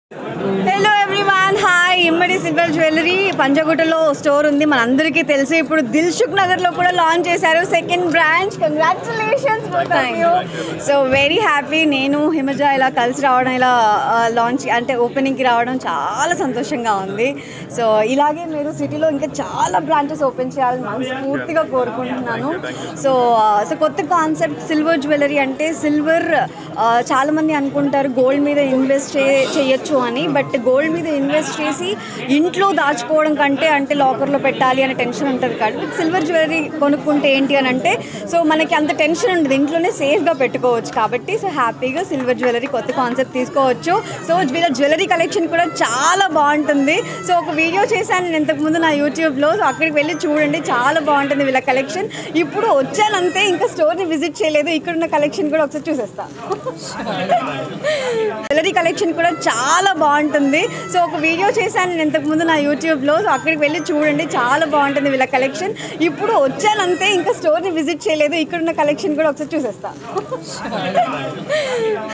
hello everyone hi Immadi silver jewellery పంజగుట్టలో store ఉంది మనందరికీ తెలుసు ఇప్పుడు దిల్సుఖ్ నగర్లో కూడా లాంచ్ చేశారు second branch congratulations so very happy నేను హిమజ ఇలా కలిసి రావడం ఇలా లాంచ్ అంటే ఓపెనింగ్కి రావడం చాలా సంతోషంగా ఉంది సో ఇలాగే మీరు సిటీలో ఇంకా చాలా బ్రాంచెస్ ఓపెన్ చేయాలని మనస్ఫూర్తిగా కోరుకుంటున్నాను సో సో కొత్త కాన్సెప్ట్ సిల్వర్ జ్యువెలరీ అంటే సిల్వర్ చాలామంది అనుకుంటారు గోల్డ్ మీద ఇన్వెస్ట్ చే చేయొచ్చు అని బట్ గోల్డ్ మీద ఇన్వెస్ట్ చేసి ఇంట్లో దాచుకోవడం కంటే అంటే లాకర్లో పెట్టాలి అనే టెన్షన్ ఉంటుంది కాబట్టి సిల్వర్ జ్యువెలరీ కొనుక్కుంటే ఏంటి అని అంటే సో మనకి అంత టెన్షన్ ఉండదు ఇంట్లోనే సేఫ్గా పెట్టుకోవచ్చు కాబట్టి సో హ్యాపీగా సిల్వర్ జ్యువెలరీ కొత్త కాన్సెప్ట్ తీసుకోవచ్చు సో వీళ్ళ జ్యువెలరీ కలెక్షన్ కూడా చాలా బాగుంటుంది సో ఒక వీడియో చేశాను నేను ఇంతకుముందు నా యూట్యూబ్లో సో అక్కడికి వెళ్ళి చూడండి చాలా బాగుంటుంది వీళ్ళ కలెక్షన్ ఇప్పుడు వచ్చానంతే ఇంకా స్టోర్ని విజిట్ చేయలేదు ఇక్కడున్న కలెక్షన్ కూడా ఒకసారి చూసేస్తా జ్యువెలరీ కలెక్షన్ కూడా చాలా బాగుంటుంది సో ఒక వీడియో చేశాను నేను ఇంతకుముందు నా యూట్యూబ్లో సో అక్కడికి వెళ్ళి చూడండి చాలా బాగుంటుంది వీళ్ళ కలెక్షన్ ఇప్పుడు వచ్చానంతే ఇంకా స్టోర్ని విజిట్ చేయలేదు ఇక్కడున్న కలెక్షన్ కూడా ఒకసారి చూసేస్తా